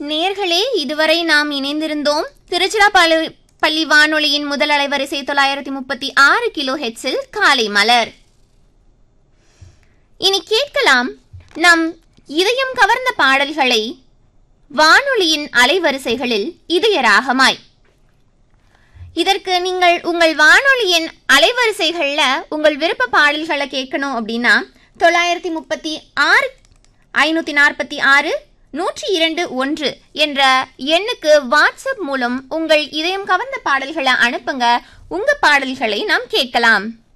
நேர்களே இதுவரை நாம் இணைந்திருந்தோம் திருச்சிராப்பள்ளி பள்ளி வானொலியின் முதல் அலைவரிசை தொள்ளாயிரத்தி முப்பத்தி ஆறு கிலோ ஹெட்ஸில் காலை மலர் இனி கேட்கலாம் நம் இதயம் கவர்ந்த பாடல்களை வானொலியின் அலைவரிசைகளில் இதயராகமாய் இதற்கு நீங்கள் உங்கள் வானொலியின் அலைவரிசைகளில் உங்கள் விருப்ப பாடல்களை கேட்கணும் அப்படின்னா தொள்ளாயிரத்தி முப்பத்தி ஆறு ஐநூற்றி நாற்பத்தி ஆறு நூற்றி இரண்டு ஒன்று என்ற எண்ணுக்கு வாட்ஸ்அப் மூலம் உங்கள் இதயம் கவர்ந்த பாடல்களை அனுப்புங்க உங்க பாடல்களை நாம் கேட்கலாம்